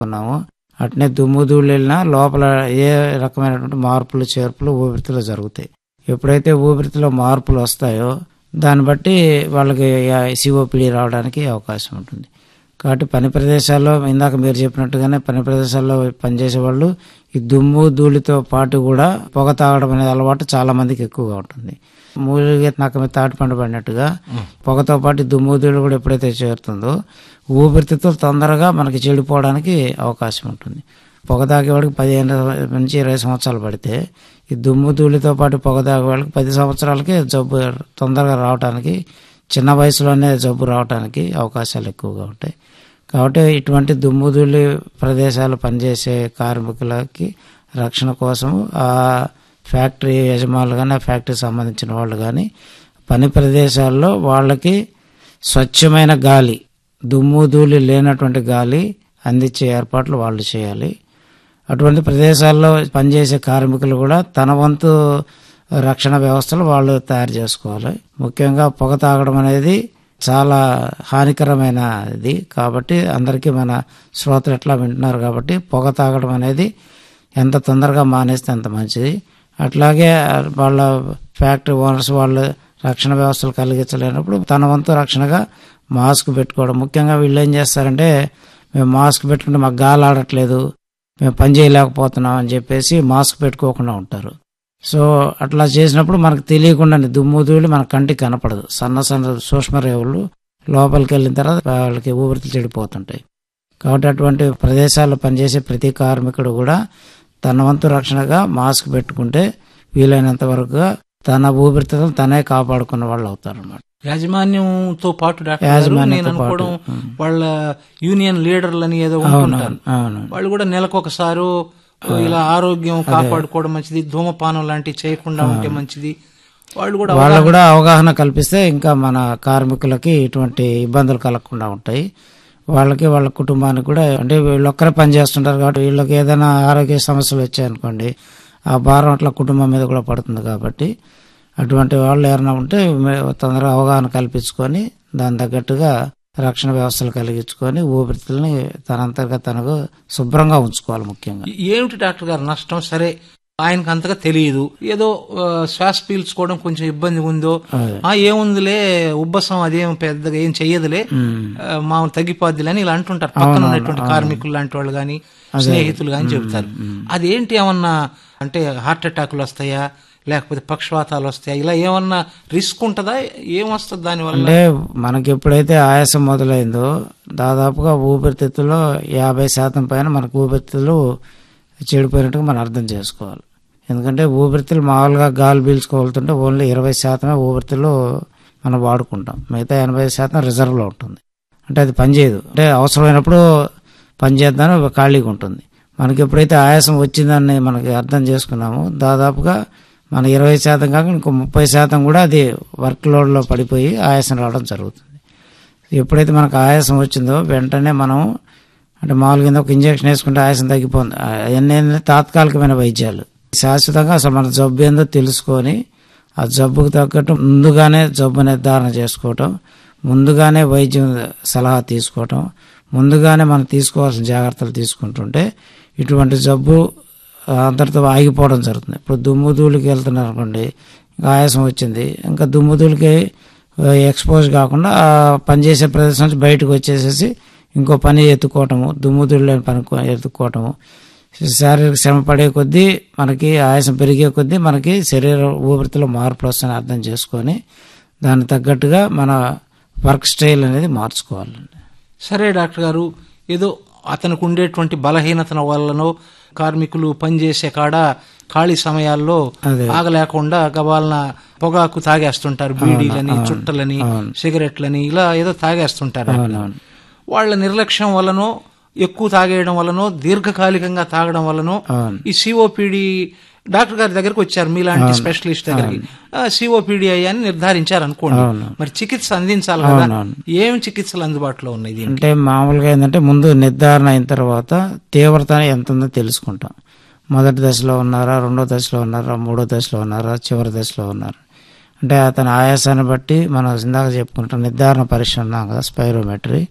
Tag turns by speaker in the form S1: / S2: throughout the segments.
S1: ఉన్నాము అట్నే దుమ్ము ధూళి వెళ్ళినా లోపల ఏ రకమైనటువంటి మార్పులు చేర్పులు ఊపిరితిత్తులో జరుగుతాయి ఎప్పుడైతే ఊపిరితిత్తులో మార్పులు వస్తాయో దాన్ని బట్టి వాళ్ళకి సిఓపిడి రావడానికి అవకాశం ఉంటుంది కాబట్టి పని ప్రదేశాల్లో ఇందాక మీరు చెప్పినట్టుగానే పని ప్రదేశాల్లో పనిచేసే వాళ్ళు ఈ దుమ్ము ధూళితో పాటు కూడా పొగ తాగడం అనే అలవాటు చాలా మందికి ఎక్కువగా ఉంటుంది మూలిగే నక్క మీద తాటి పండు పడినట్టుగా పొగతో పాటు ఈ దుమ్ము ధూళి కూడా ఎప్పుడైతే చేరుతుందో ఊపిరితిత్తులు తొందరగా మనకి చెడిపోవడానికి అవకాశం ఉంటుంది పొగ తాగేవాడికి పదిహేను నుంచి ఇరవై సంవత్సరాలు పడితే ఈ దుమ్ము ధూళితో పాటు పొగ తాగేవాడికి పది సంవత్సరాలకి జబ్బు తొందరగా రావడానికి చిన్న వయసులోనే జబ్బు రావడానికి అవకాశాలు ఎక్కువగా ఉంటాయి కాబట్టి ఇటువంటి దుమ్ము ధూళి ప్రదేశాలు పనిచేసే కార్మికులకి రక్షణ కోసం ఆ ఫ్యాక్టరీ యజమానులు కానీ ఆ ఫ్యాక్టరీకి సంబంధించిన వాళ్ళు కానీ పని ప్రదేశాల్లో వాళ్ళకి స్వచ్ఛమైన గాలి దుమ్ము ధూళి లేనటువంటి గాలి అందించే ఏర్పాట్లు వాళ్ళు చేయాలి అటువంటి ప్రదేశాల్లో పనిచేసే కార్మికులు కూడా తన వంతు రక్షణ వ్యవస్థలు వాళ్ళు తయారు చేసుకోవాలి ముఖ్యంగా పొగ తాగడం అనేది చాలా హానికరమైన ఇది కాబట్టి అందరికీ మన శ్రోతలు ఎట్లా వింటున్నారు కాబట్టి పొగ తాగడం అనేది ఎంత తొందరగా మానేస్తే అంత మంచిది అట్లాగే వాళ్ళ ఫ్యాక్టరీ ఓనర్స్ వాళ్ళు రక్షణ వ్యవస్థలు కలిగించలేనప్పుడు తన వంతు రక్షణగా మాస్క్ పెట్టుకోవడం ముఖ్యంగా వీళ్ళు ఏం చేస్తారంటే మేము మాస్క్ పెట్టుకుంటే మాకు గాలి ఆడట్లేదు మేము పని చేయలేకపోతున్నాం అని చెప్పేసి మాస్క్ పెట్టుకోకుండా ఉంటారు సో అట్లా చేసినప్పుడు మనకు తెలియకుండా దుమ్ము ధూళి మన కంటికి కనపడదు సన్న సన్న సూక్ష్మరేవులు లోపలికి వెళ్ళిన తర్వాత వాళ్ళకి ఊపిరితిత్తులు చెడిపోతుంటాయి కాబట్టి అటువంటి ప్రదేశాల్లో పనిచేసే ప్రతి కార్మికుడు కూడా తన వంతు రక్షణగా మాస్క్ పెట్టుకుంటే వీలైనంత వరకు తన ఊపిరితిత్తులను తనే కాపాడుకున్న వాళ్ళు అవుతారు అన్నమాట
S2: యాజమాన్యంతో పాటు డాక్టర్ గారు
S1: యాజమాన్యంతో
S2: నేను అనుకోవడం
S1: పాటు, ఉం.
S2: వాళ్ళ యూనియన్ లీడర్లని ఏదో
S1: అవును
S2: ఉంటుంటారు
S1: అవును
S2: వాళ్ళు కూడా నెలకొకసారి ఇలా ఆరోగ్యం కాపాడుకోవడం మంచిది ధూమపానం లాంటివి చేయకుండా ఉంటే మంచిది వాళ్ళు కూడా
S1: వాళ్ళు కూడా అవగాహన కల్పిస్తే ఇంకా మన కార్మికులకి ఇటువంటి ఇబ్బందులు కలగకుండా ఉంటాయి వాళ్ళకి వాళ్ళ కుటుంబానికి కూడా అంటే వీళ్ళొక్కరే పని చేస్తుంటారు కాబట్టి వీళ్ళకి ఏదైనా ఆరోగ్య సమస్యలు వచ్చాయనుకోండి ఆ భారం అట్లా కుటుంబం మీద కూడా పడుతుంది కాబట్టి అటువంటి వాళ్ళు ఎవరైనా ఉంటే మే- తొందరగా అవగాహన కల్పించుకొని దాని తగ్గట్టుగా రక్షణ వ్యవస్థలు కలిగించుకొని ఊపిరితిత్తుల్ని తనంతగా తనకు శుభ్రంగా ఉంచుకోవాలి ముఖ్యంగా
S2: ఏమిటి డాక్టర్ గారు నష్టం సరే ఆయనకు అంతగా తెలియదు ఏదో ఆ, శ్వాస పీల్చుకోవడం కొంచెం ఇబ్బంది ఉందో
S1: అదే.
S2: ఆ ఏముందిలే ఉబ్బసం అదేం పెద్దగా ఏం చెయ్యదులే
S1: ఉమ్.
S2: ఆ, మామూలు తగ్గిపోద్దిలే అని ఇలా అంటుంటారు పక్కన ఉన్నటువంటి కార్మికులు లాంటి వాళ్ళు గాని స్నేహితులు గాని చెబుతారు అదేంటి ఏమన్నా అంటే హార్ట్ అటాకులు వస్తాయా లేకపోతే పక్షవాతాలు వస్తాయా ఇలా ఏమన్నా రిస్క్ ఉంటుందా ఏమొస్తుంది దానివల్ల
S1: అంటే మనకి ఎప్పుడైతే ఆయాసం మొదలైందో దాదాపుగా ఊపిరితిత్తులో యాభై శాతం పైన మనకు ఊపిరితిత్తులు చెడిపోయినట్టుగా మనం అర్థం చేసుకోవాలి ఎందుకంటే ఊపిరితిత్తులు మామూలుగా గాలి పీల్చుకోవాలంటే ఓన్లీ ఇరవై శాతమే ఊపిరితిత్తులు మనం వాడుకుంటాం మిగతా ఎనభై శాతం రిజర్వ్లో ఉంటుంది అంటే అది పనిచేయదు అంటే అవసరమైనప్పుడు పనిచేద్దామని ఖాళీగా ఉంటుంది మనకి ఎప్పుడైతే ఆయాసం వచ్చిందని మనకి అర్థం చేసుకున్నామో దాదాపుగా మన ఇరవై శాతం కాక ఇంకో ముప్పై శాతం కూడా అది వర్క్ లోడ్లో పడిపోయి ఆయాసం రావడం జరుగుతుంది ఎప్పుడైతే మనకు ఆయాసం వచ్చిందో వెంటనే మనం అంటే మామూలుగా కింద ఒక ఇంజక్షన్ వేసుకుంటే ఆయాసం తగ్గిపోతుంది అవన్నీ ఏంటంటే తాత్కాలికమైన వైద్యాలు శాశ్వతంగా అసలు మన జబ్బు ఏందో తెలుసుకొని ఆ జబ్బుకు తగ్గట్టు ముందుగానే జబ్బు నిర్ధారణ చేసుకోవటం ముందుగానే వైద్యం సలహా తీసుకోవటం ముందుగానే మనం తీసుకోవాల్సిన జాగ్రత్తలు తీసుకుంటుంటే ఇటువంటి జబ్బు అంతటితో ఆగిపోవడం జరుగుతుంది ఇప్పుడు దుమ్ము ధూళికి వెళ్తున్నారు అనుకోండి ఇంకా ఆయాసం వచ్చింది ఇంకా దుమ్ము ధూళికి ఎక్స్పోజ్ కాకుండా ఆ పనిచేసే ప్రదేశం నుంచి బయటకు వచ్చేసేసి ఇంకో పని ఎత్తుకోవటము దుమ్ము ధూళిలేని పని కో- ఎత్తుకోవటము శారీరక శ్రమ పడే కొద్దీ మనకి ఆయాసం పెరిగే కొద్దీ మనకి శరీర ఊపిరితిలో మార్పులు వస్తాయని అర్థం చేసుకొని దానికి తగ్గట్టుగా మన వర్క్ స్టైల్ అనేది మార్చుకోవాలండి
S2: సరే డాక్టర్ గారు ఏదో అతనికి ఉండేటువంటి బలహీనతల వల్లనో కార్మికులు పనిచేసే కాడ ఖాళీ సమయాల్లో
S1: అదే.
S2: ఆగలేకుండా గబాలన పొగాకు తాగేస్తుంటారు బీడీలని చుట్టలని సిగరెట్లని ఇలా ఏదో తాగేస్తుంటారు
S1: అవునవును
S2: వాళ్ళ నిర్లక్ష్యం వలనో ఎక్కువ తాగేయడం వలనో దీర్ఘకాలికంగా తాగడం వలనో
S1: అవును
S2: ఈ సిఓపిడి డాక్టర్ గారి దగ్గరకు వచ్చారు మీలాంటి స్పెషలిస్ట్ దగ్గరికి సిఓపిడి అని నిర్ధారించారు అనుకోండి
S1: అవును.
S2: మరి చికిత్స అందించాలి కదా
S1: అవునవును.
S2: ఏం చికిత్సలు అందుబాటులో ఉన్నాయి దీనికి
S1: అంటే మామూలుగా ఏంటంటే ముందు నిర్ధారణ అయిన తర్వాత తీవ్రత ఎంత ఉందో తెలుసుకుంటాం మొదటి దశలో ఉన్నారా రెండో దశలో ఉన్నారా మూడో దశలో ఉన్నారా చివరి దశలో ఉన్నారా అంటే అతని ఆయాసాన్ని బట్టి మనం ఇందాక చెప్పుకుంటాం నిర్ధారణ పరీక్ష ఉన్నాం కదా స్పైరోమెట్రీ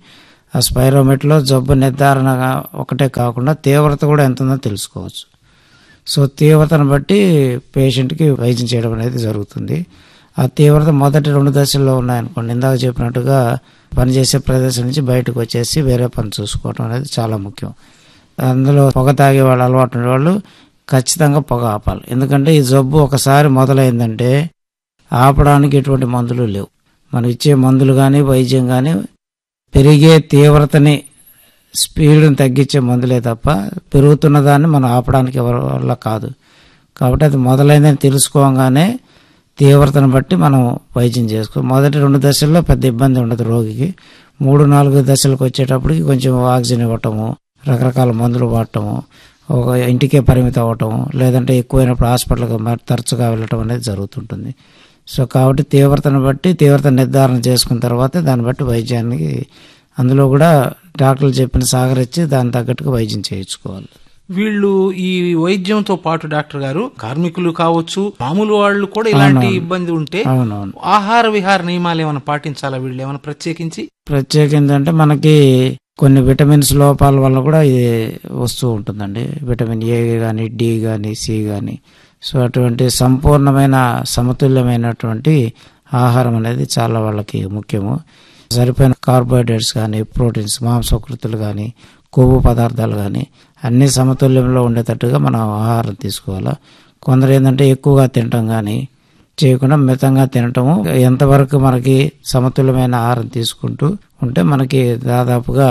S1: ఆ స్పైరోమెట్లో జబ్బు నిర్ధారణ ఒకటే కాకుండా తీవ్రత కూడా ఎంత ఉందో తెలుసుకోవచ్చు సో తీవ్రతను బట్టి పేషెంట్కి వైద్యం చేయడం అనేది జరుగుతుంది ఆ తీవ్రత మొదటి రెండు దశల్లో ఉన్నాయనుకోండి ఇందాక చెప్పినట్టుగా పనిచేసే ప్రదేశం నుంచి బయటకు వచ్చేసి వేరే పని చూసుకోవడం అనేది చాలా ముఖ్యం అందులో పొగ తాగే వాళ్ళు అలవాటు ఉండే వాళ్ళు ఖచ్చితంగా పొగ ఆపాలి ఎందుకంటే ఈ జబ్బు ఒకసారి మొదలైందంటే ఆపడానికి ఎటువంటి మందులు లేవు మనం ఇచ్చే మందులు కానీ వైద్యం కానీ పెరిగే తీవ్రతని స్పీడ్ని తగ్గించే మందులే తప్ప పెరుగుతున్న దాన్ని మనం ఆపడానికి ఎవరి వల్ల కాదు కాబట్టి అది మొదలైందని తెలుసుకోగానే తీవ్రతను బట్టి మనం వైద్యం చేసుకో మొదటి రెండు దశల్లో పెద్ద ఇబ్బంది ఉండదు రోగికి మూడు నాలుగు దశలకు వచ్చేటప్పటికి కొంచెం ఆక్సిజన్ ఇవ్వటము రకరకాల మందులు వాడటము ఒక ఇంటికే పరిమితం అవ్వటం లేదంటే ఎక్కువైనప్పుడు హాస్పిటల్కి మరి తరచుగా వెళ్ళటం అనేది జరుగుతుంటుంది సో కాబట్టి తీవ్రతను బట్టి తీవ్రత నిర్ధారణ చేసుకున్న తర్వాత దాన్ని బట్టి వైద్యానికి అందులో కూడా డాక్టర్లు చెప్పిన సాగరిచ్చి దాని తగ్గట్టుగా వైద్యం చేయించుకోవాలి
S2: వీళ్ళు ఈ వైద్యంతో పాటు డాక్టర్ గారు కార్మికులు కావచ్చు మామూలు వాళ్ళు కూడా ఇలాంటి ఇబ్బంది ఉంటే
S1: అవునవును
S2: ఆహార విహార నియమాలు ఏమైనా పాటించాలా వీళ్ళు ఏమైనా ప్రత్యేకించి
S1: ప్రత్యేకించి అంటే మనకి కొన్ని విటమిన్స్ లోపాల వల్ల కూడా ఇది వస్తూ ఉంటుందండి విటమిన్ ఏ కానీ డి కానీ సి కానీ సో అటువంటి సంపూర్ణమైన సమతుల్యమైనటువంటి ఆహారం అనేది చాలా వాళ్ళకి ముఖ్యము సరిపోయిన కార్బోహైడ్రేట్స్ కానీ ప్రోటీన్స్ మాంసకృతులు కానీ కొవ్వు పదార్థాలు కానీ అన్ని సమతుల్యంలో ఉండేటట్టుగా మనం ఆహారం తీసుకోవాలా కొందరు ఏంటంటే ఎక్కువగా తినటం కానీ చేయకుండా మితంగా తినటము ఎంతవరకు మనకి సమతుల్యమైన ఆహారం తీసుకుంటూ ఉంటే మనకి దాదాపుగా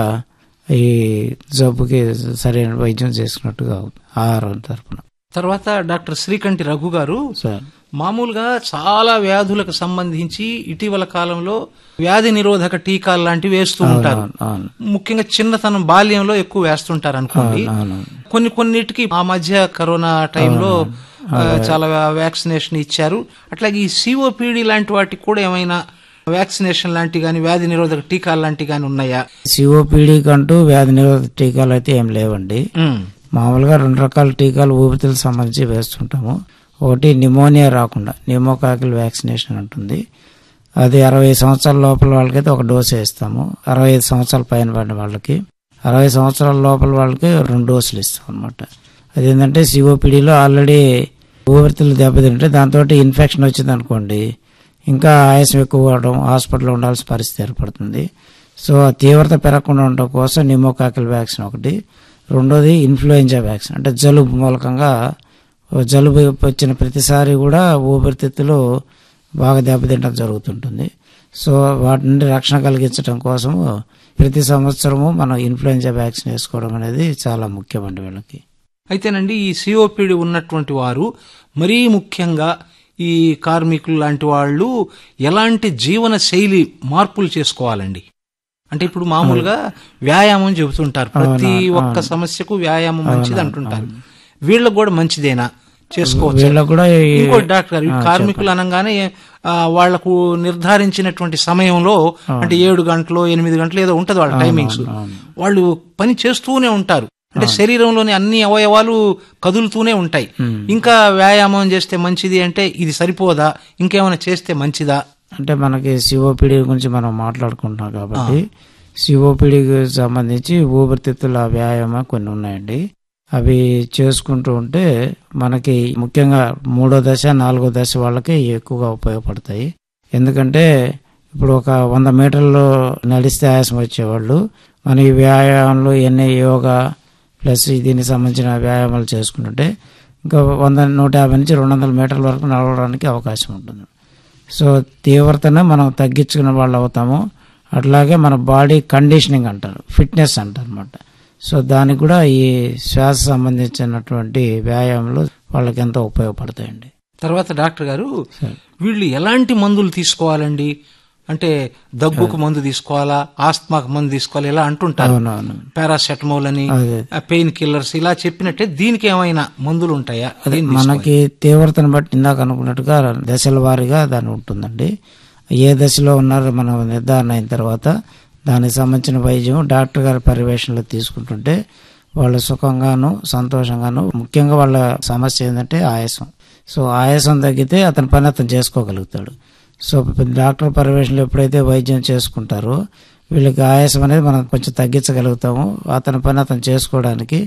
S1: ఈ జబ్బుకి సరైన వైద్యం చేసుకున్నట్టుగా అవుతుంది ఆహారం తరపున
S2: తర్వాత డాక్టర్ శ్రీకంఠి రఘు గారు
S1: సార్
S2: మామూలుగా చాలా వ్యాధులకు సంబంధించి ఇటీవల కాలంలో వ్యాధి నిరోధక టీకాలు లాంటివి వేస్తూ ఉంటారు
S1: అవును అవును
S2: ముఖ్యంగా చిన్నతనం బాల్యంలో ఎక్కువ వేస్తుంటారు అనుకోండి
S1: అవును
S2: కొన్ని కొన్నిటికి ఆ మధ్య కరోనా టైంలో ఆ, చాలా వ్యాక్సినేషన్ ఇచ్చారు అట్లాగే ఈ సిఓపిడి లాంటి వాటికి కూడా ఏమైనా వ్యాక్సినేషన్ లాంటి కానీ వ్యాధి నిరోధక టీకాలు లాంటివి కానీ ఉన్నాయా
S1: సిఓపిడి కంటూ వ్యాధి నిరోధక టీకాలు అయితే ఏం లేవండి
S2: ఉమ్,
S1: మామూలుగా రెండు రకాల టీకాలు ఊపిరితిత్తులకు సంబంధించి వేస్తుంటాము ఒకటి నిమోనియా రాకుండా నిమోకాకిల్ వ్యాక్సినేషన్ ఉంటుంది అది అరవై సంవత్సరాల లోపల వాళ్ళకైతే ఒక డోసు వేస్తాము అరవై ఐదు సంవత్సరాల పైన పడిన వాళ్ళకి అరవై సంవత్సరాల లోపల వాళ్ళకి రెండు డోసులు ఇస్తాం అనమాట అదేంటంటే సిఓపిడిలో ఆల్రెడీ ఊపిరితిత్తులు దెబ్బతింటే దాంతో ఇన్ఫెక్షన్ వచ్చింది అనుకోండి ఇంకా ఆయాసం ఎక్కువ అవడం హాస్పిటల్లో ఉండాల్సిన పరిస్థితి ఏర్పడుతుంది సో ఆ తీవ్రత పెరగకుండా ఉండడం కోసం నిమోకాకిల్ వ్యాక్సిన్ ఒకటి రెండోది ఇన్ఫ్లుయెంజా వ్యాక్సిన్ అంటే జలుబు మూలకంగా జలుబు వచ్చిన ప్రతిసారి కూడా ఊపిరితిత్తులు బాగా దెబ్బతింటం జరుగుతుంటుంది సో వాటి నుండి రక్షణ కలిగించడం కోసము ప్రతి సంవత్సరము మనం ఇన్ఫ్లుయెంజా వ్యాక్సిన్ వేసుకోవడం అనేది చాలా ముఖ్యమండి వీళ్ళకి
S2: అయితేనండి ఈ సిఓపిడి ఉన్నటువంటి వారు మరీ ముఖ్యంగా ఈ కార్మికులు లాంటి వాళ్ళు ఎలాంటి జీవన శైలి మార్పులు చేసుకోవాలండి అంటే ఇప్పుడు మామూలుగా వ్యాయామం చెబుతుంటారు ప్రతి ఒక్క సమస్యకు వ్యాయామం మంచిది అంటుంటారు వీళ్ళకు కూడా మంచిదేనా చేసుకోవచ్చు
S1: వీళ్ళకు కూడా ఈ-
S2: ఇంకోటి డాక్టర్ గారు ఈ కార్మికులు అనగానే ఆ, వాళ్లకు నిర్ధారించినటువంటి సమయంలో అంటే ఏడు గంటలు ఎనిమిది గంటలు ఏదో ఉంటది వాళ్ళ టైమింగ్స్ వాళ్ళు పని చేస్తూనే ఉంటారు అంటే శరీరంలోని అన్ని అవయవాలు కదులుతూనే ఉంటాయి ఇంకా వ్యాయామం చేస్తే మంచిది అంటే ఇది సరిపోదా ఇంకేమైనా చేస్తే మంచిదా
S1: అంటే మనకి సిఓపిడి గురించి మనం మాట్లాడుకుంటున్నాం కాబట్టి సిఓపిడికి సంబంధించి ఊపిరితిత్తుల వ్యాయామం కొన్ని ఉన్నాయండి అవి చేసుకుంటూ ఉంటే మనకి ముఖ్యంగా మూడో దశ నాలుగో దశ వాళ్ళకి ఎక్కువగా ఉపయోగపడతాయి ఎందుకంటే ఇప్పుడు ఒక వంద మీటర్లు నడిస్తే ఆయాసం వచ్చేవాళ్ళు మన ఈ వ్యాయామాలు ఎన్ని యోగా ప్లస్ దీనికి సంబంధించిన వ్యాయామాలు చేసుకుంటుంటే ఇంకా వంద నూట యాభై నుంచి రెండు వందల మీటర్ల వరకు నడవడానికి అవకాశం ఉంటుంది సో తీవ్రతను మనం తగ్గించుకునే వాళ్ళు అవుతాము అట్లాగే మన బాడీ కండిషనింగ్ అంటారు ఫిట్నెస్ అంటారు అనమాట సో దానికి కూడా ఈ శ్వాస సంబంధించినటువంటి వ్యాయామాలు వాళ్ళకి ఎంతో ఉపయోగపడతాయండి
S2: తర్వాత డాక్టర్ గారు
S1: సరే.
S2: వీళ్ళు ఎలాంటి మందులు తీసుకోవాలండి అంటే దగ్గుకు మందు తీసుకోవాలా ఆస్తమాకు మందు తీసుకోవాలి ఇలా అంటుంటారు
S1: అవునవును
S2: పారాసెటమాల్ అని
S1: అదే
S2: పెయిన్ కిల్లర్స్ ఇలా చెప్పినట్టే దీనికి ఏమైనా మందులు ఉంటాయా
S1: అదే మనకి తీవ్రతను బట్టి ఇందాక అనుకున్నట్టుగా దశల వారీగా దాని ఉంటుందండి ఏ దశలో ఉన్నారో మనం నిర్ధారణ అయిన తర్వాత దానికి సంబంధించిన వైద్యం డాక్టర్ గారి పర్యవేక్షణలో తీసుకుంటుంటే వాళ్ళు సుఖంగాను సంతోషంగాను ముఖ్యంగా వాళ్ళ సమస్య ఏంటంటే ఆయాసం సో ఆయాసం తగ్గితే అతని పని అతను చేసుకోగలుగుతాడు సో డాక్టర్ పర్యవేక్షణలో ఎప్పుడైతే వైద్యం చేసుకుంటారో వీళ్ళకి ఆయాసం అనేది మనం కొంచెం తగ్గించగలుగుతాము అతని పని అతను చేసుకోవడానికి